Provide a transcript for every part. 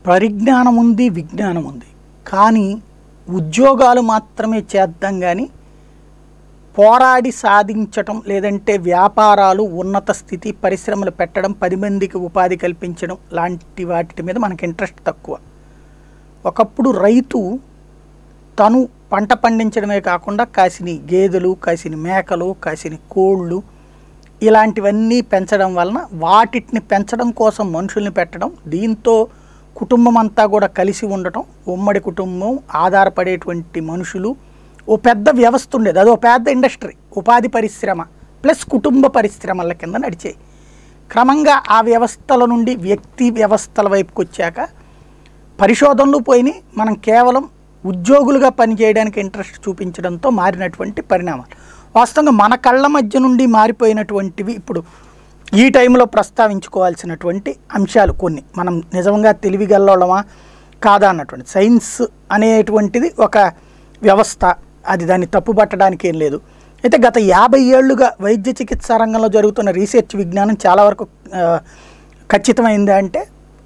పరిజ్ఞానం ఉంది విజ్ఞానం ఉంది కానీ ఉద్యోగాలు మాత్రమే చేద్దాం కానీ పోరాడి సాధించటం లేదంటే వ్యాపారాలు ఉన్నత స్థితి పరిశ్రమలు పెట్టడం పది మందికి ఉపాధి కల్పించడం లాంటి వాటి మీద మనకి ఇంట్రెస్ట్ తక్కువ ఒకప్పుడు రైతు తను పంట పండించడమే కాకుండా కాసిని గేదెలు కాసిని మేకలు కాసిని కోళ్ళు ఇలాంటివన్నీ పెంచడం వలన వాటిని పెంచడం కోసం మనుషుల్ని పెట్టడం దీంతో కుటుంబం అంతా కూడా కలిసి ఉండటం ఉమ్మడి కుటుంబం ఆధారపడేటువంటి మనుషులు ఓ పెద్ద వ్యవస్థ ఉండేది అదో పెద్ద ఇండస్ట్రీ ఉపాధి పరిశ్రమ ప్లస్ కుటుంబ పరిశ్రమల కింద నడిచాయి క్రమంగా ఆ వ్యవస్థల నుండి వ్యక్తి వ్యవస్థల వైపుకి వచ్చాక పరిశోధనలు పోయినాయి మనం కేవలం ఉద్యోగులుగా పనిచేయడానికి ఇంట్రెస్ట్ చూపించడంతో మారినటువంటి పరిణామాలు వాస్తవంగా మన కళ్ళ మధ్య నుండి మారిపోయినటువంటివి ఇప్పుడు ఈ టైంలో ప్రస్తావించుకోవాల్సినటువంటి అంశాలు కొన్ని మనం నిజంగా తెలివిగల్లోళ్ళమా కాదా అన్నటువంటి సైన్స్ అనేటువంటిది ఒక వ్యవస్థ అది దాన్ని తప్పుపట్టడానికి ఏం లేదు అయితే గత యాభై ఏళ్లుగా వైద్య చికిత్సా రంగంలో జరుగుతున్న రీసెర్చ్ విజ్ఞానం చాలా వరకు ఆ, ఖచ్చితమైంది అంటే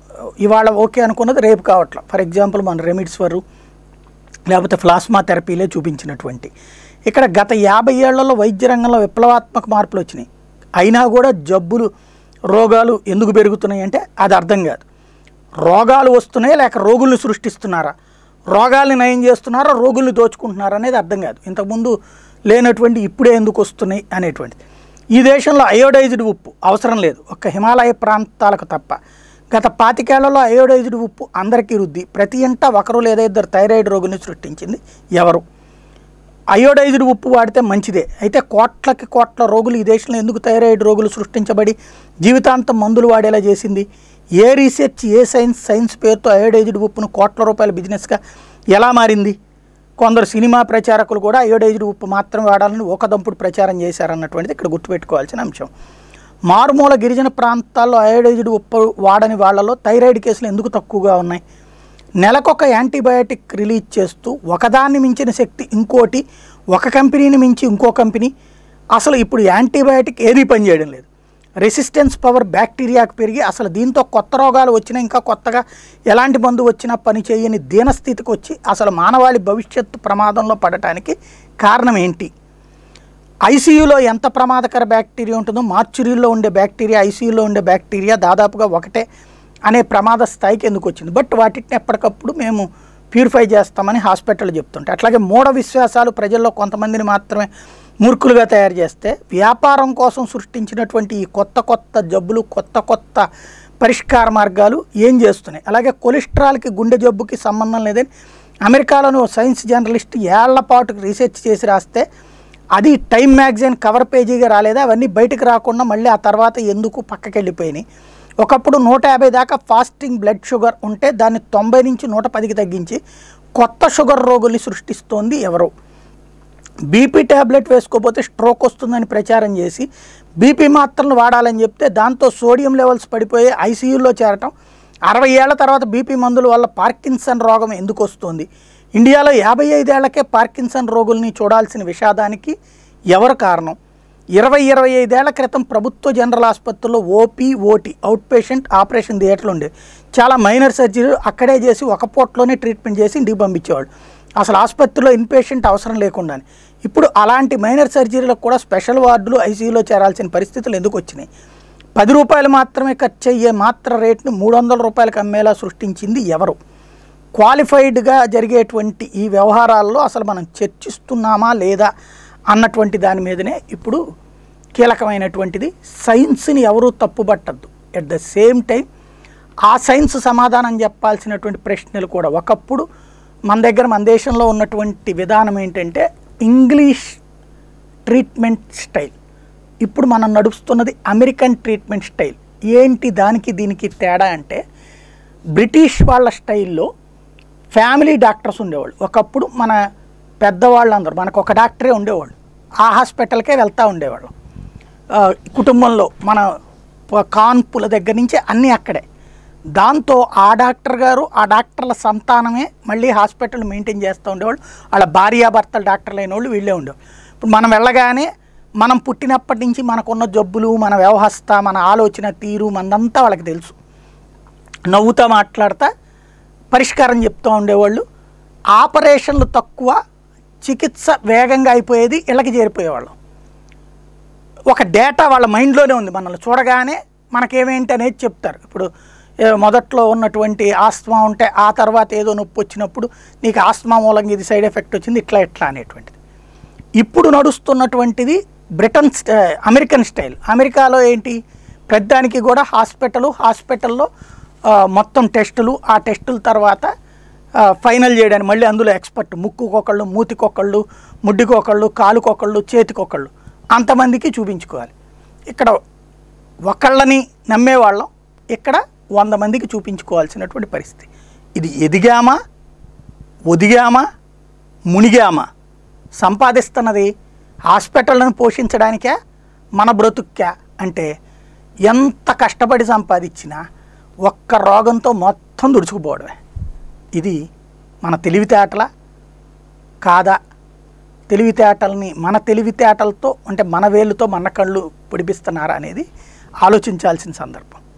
ఇవాళ ఓకే అనుకున్నది రేపు కావట్లేదు ఫర్ ఎగ్జాంపుల్ మన రెమిడ్స్వరు లేకపోతే ప్లాస్మా థెరపీలే చూపించినటువంటి ఇక్కడ గత యాభై ఏళ్లలో వైద్య రంగంలో విప్లవాత్మక మార్పులు వచ్చినాయి అయినా కూడా జబ్బులు రోగాలు ఎందుకు పెరుగుతున్నాయి అంటే అది అర్థం కాదు రోగాలు వస్తున్నాయా లేక రోగుల్ని సృష్టిస్తున్నారా రోగాల్ని నయం చేస్తున్నారా రోగుల్ని దోచుకుంటున్నారా అనేది అర్థం కాదు ఇంతకుముందు లేనటువంటి ఇప్పుడే ఎందుకు వస్తున్నాయి అనేటువంటిది ఈ దేశంలో అయోడైజ్డ్ ఉప్పు అవసరం లేదు ఒక్క హిమాలయ ప్రాంతాలకు తప్ప గత పాతికేళ్లలో అయోడైజ్డ్ ఉప్పు అందరికీ రుద్ది ప్రతి ఇంట ఒకరు లేదా ఇద్దరు థైరాయిడ్ రోగుని సృష్టించింది ఎవరు అయోడైజ్డ్ ఉప్పు వాడితే మంచిదే అయితే కోట్లకి కోట్ల రోగులు ఈ దేశంలో ఎందుకు థైరాయిడ్ రోగులు సృష్టించబడి జీవితాంతం మందులు వాడేలా చేసింది ఏ రీసెర్చ్ ఏ సైన్స్ సైన్స్ పేరుతో అయోడైజ్డ్ ఉప్పును కోట్ల రూపాయల బిజినెస్గా ఎలా మారింది కొందరు సినిమా ప్రచారకులు కూడా అయోడైజ్డ్ ఉప్పు మాత్రం వాడాలని ఒక దంపుడు ప్రచారం చేశారన్నటువంటిది ఇక్కడ గుర్తుపెట్టుకోవాల్సిన అంశం మారుమూల గిరిజన ప్రాంతాల్లో అయోడైజ్డ్ ఉప్పు వాడని వాళ్ళలో థైరాయిడ్ కేసులు ఎందుకు తక్కువగా ఉన్నాయి నెలకొక యాంటీబయాటిక్ రిలీజ్ చేస్తూ ఒకదాన్ని మించిన శక్తి ఇంకోటి ఒక కంపెనీని మించి ఇంకో కంపెనీ అసలు ఇప్పుడు యాంటీబయాటిక్ ఏదీ పనిచేయడం లేదు రెసిస్టెన్స్ పవర్ బ్యాక్టీరియాకు పెరిగి అసలు దీంతో కొత్త రోగాలు వచ్చినా ఇంకా కొత్తగా ఎలాంటి మందు వచ్చినా పని చేయని దీనస్థితికి వచ్చి అసలు మానవాళి భవిష్యత్తు ప్రమాదంలో పడటానికి కారణం ఏంటి ఐసీయూలో ఎంత ప్రమాదకర బ్యాక్టీరియా ఉంటుందో మార్చురీల్లో ఉండే బ్యాక్టీరియా ఐసీయూలో ఉండే బ్యాక్టీరియా దాదాపుగా ఒకటే అనే ప్రమాద స్థాయికి ఎందుకు వచ్చింది బట్ వాటిని ఎప్పటికప్పుడు మేము ప్యూరిఫై చేస్తామని హాస్పిటల్ చెప్తుంటే అట్లాగే మూఢ విశ్వాసాలు ప్రజల్లో కొంతమందిని మాత్రమే మూర్ఖులుగా తయారు చేస్తే వ్యాపారం కోసం సృష్టించినటువంటి ఈ కొత్త కొత్త జబ్బులు కొత్త కొత్త పరిష్కార మార్గాలు ఏం చేస్తున్నాయి అలాగే కొలెస్ట్రాల్కి గుండె జబ్బుకి సంబంధం లేదని అమెరికాలోని ఓ సైన్స్ జర్నలిస్ట్ ఏళ్ల పాటు రీసెర్చ్ చేసి రాస్తే అది టైమ్ మ్యాగజైన్ కవర్ పేజీగా రాలేదా అవన్నీ బయటకు రాకుండా మళ్ళీ ఆ తర్వాత ఎందుకు పక్కకి వెళ్ళిపోయినాయి ఒకప్పుడు నూట యాభై దాకా ఫాస్టింగ్ బ్లడ్ షుగర్ ఉంటే దాన్ని తొంభై నుంచి నూట పదికి తగ్గించి కొత్త షుగర్ రోగుల్ని సృష్టిస్తోంది ఎవరు బీపీ ట్యాబ్లెట్ వేసుకోకపోతే స్ట్రోక్ వస్తుందని ప్రచారం చేసి బీపీ మాత్రలు వాడాలని చెప్తే దాంతో సోడియం లెవెల్స్ పడిపోయి ఐసీయూలో చేరటం అరవై ఏళ్ల తర్వాత బీపీ మందుల వల్ల పార్కిన్సన్ రోగం ఎందుకు వస్తుంది ఇండియాలో యాభై ఐదేళ్లకే పార్కిన్సన్ రోగుల్ని చూడాల్సిన విషాదానికి ఎవరు కారణం ఇరవై ఇరవై ఐదేళ్ల క్రితం ప్రభుత్వ జనరల్ ఆసుపత్రిలో OP OT out patient operation థియేటర్లు ఉండేవి చాలా మైనర్ సర్జరీలు అక్కడే చేసి ఒక పూటలోనే ట్రీట్మెంట్ చేసి ఇంటికి పంపించేవాళ్ళు అసలు ఆసుపత్రిలో ఇన్పేషెంట్ అవసరం లేకుండానే ఇప్పుడు అలాంటి మైనర్ సర్జరీలకు కూడా స్పెషల్ వార్డులు ఐసీయూలో చేరాల్సిన పరిస్థితులు ఎందుకు వచ్చినాయి పది రూపాయలు మాత్రమే ఖర్చు అయ్యే మాత్ర రేటుని మూడు వందల రూపాయలకు అమ్మేలా సృష్టించింది ఎవరు క్వాలిఫైడ్గా జరిగేటువంటి ఈ వ్యవహారాల్లో అసలు మనం చర్చిస్తున్నామా లేదా అన్నటువంటి దాని మీదనే ఇప్పుడు కీలకమైనటువంటిది సైన్స్ని ఎవరూ తప్పుపట్టద్దు ఎట్ ద సేమ్ టైం ఆ సైన్స్ సమాధానం చెప్పాల్సినటువంటి ప్రశ్నలు కూడా ఒకప్పుడు మన దగ్గర మన దేశంలో ఉన్నటువంటి విధానం ఏంటంటే ఇంగ్లీష్ ట్రీట్మెంట్ స్టైల్ ఇప్పుడు మనం నడుస్తున్నది అమెరికన్ ట్రీట్మెంట్ స్టైల్ ఏంటి దానికి దీనికి తేడా అంటే బ్రిటిష్ వాళ్ళ స్టైల్లో ఫ్యామిలీ డాక్టర్స్ ఉండేవాళ్ళు ఒకప్పుడు మన పెద్దవాళ్ళందరూ మనకు ఒక డాక్టరే ఉండేవాళ్ళు ఆ హాస్పిటల్కే వెళ్తూ ఉండేవాళ్ళు ఆ, కుటుంబంలో మన ప- కాన్పుల దగ్గర నుంచి అన్నీ అక్కడే దాంతో ఆ డాక్టర్ గారు ఆ డాక్టర్ల సంతానమే మళ్ళీ హాస్పిటల్ మెయింటైన్ చేస్తూ ఉండేవాళ్ళు వాళ్ళ భార్యాభర్తలు డాక్టర్లు అయిన వాళ్ళు వీళ్ళే ఉండేవాళ్ళు ఇప్పుడు మనం వెళ్ళగానే మనం పుట్టినప్పటి నుంచి మనకున్న జబ్బులు మన వ్యవస్థ మన ఆలోచన తీరు మనదంతా వాళ్ళకి తెలుసు నవ్వుతా మాట్లాడతా పరిష్కారం చెప్తూ ఉండేవాళ్ళు ఆపరేషన్లు తక్కువ చికిత్స వేగంగా అయిపోయేది ఇళ్ళకి చేరిపోయేవాళ్ళం ఒక డేటా వాళ్ళ మైండ్లోనే ఉంది మనల్ని చూడగానే మనకేమేంటి అనేది చెప్తారు ఇప్పుడు ఏ, మొదట్లో ఉన్నటువంటి ఆస్మా ఉంటే ఆ తర్వాత ఏదో నొప్పి వచ్చినప్పుడు నీకు ఆస్మా మూలంగా ఇది సైడ్ ఎఫెక్ట్ వచ్చింది ఇట్లా ఇట్లా అనేటువంటిది ఇప్పుడు నడుస్తున్నటువంటిది బ్రిటన్ స్టై అమెరికన్ స్టైల్ అమెరికాలో ఏంటి ప్రతిదానికి కూడా హాస్పిటల్ హాస్పిటల్లో ఆ, మొత్తం టెస్టులు ఆ టెస్టుల తర్వాత ఆ, ఫైనల్ చేయడానికి మళ్ళీ అందులో ఎక్స్పర్ట్ ముక్కుకొకళ్ళు మూతికొకళ్ళు ముడ్డికొకళ్ళు కాలుకొకళ్ళు చేతికొకళ్ళు అంతమందికి చూపించుకోవాలి ఇక్కడ ఒకళ్ళని నమ్మేవాళ్ళం ఇక్కడ వంద మందికి చూపించుకోవాల్సినటువంటి పరిస్థితి ఇది ఎదిగామా ఒదిగామా మునిగామా సంపాదిస్తున్నది హాస్పిటల్ను పోషించడానికే మన బ్రతుక్కా అంటే ఎంత కష్టపడి సంపాదించినా ఒక్క రోగంతో మొత్తం దుడుచుకుపోవడమే ఇది మన తెలివితేటల కాదా తెలివితేటల్ని మన తెలివితేటలతో అంటే మన వేళ్ళతో మన కళ్ళు పొడిపిస్తున్నారా అనేది ఆలోచించాల్సిన సందర్భం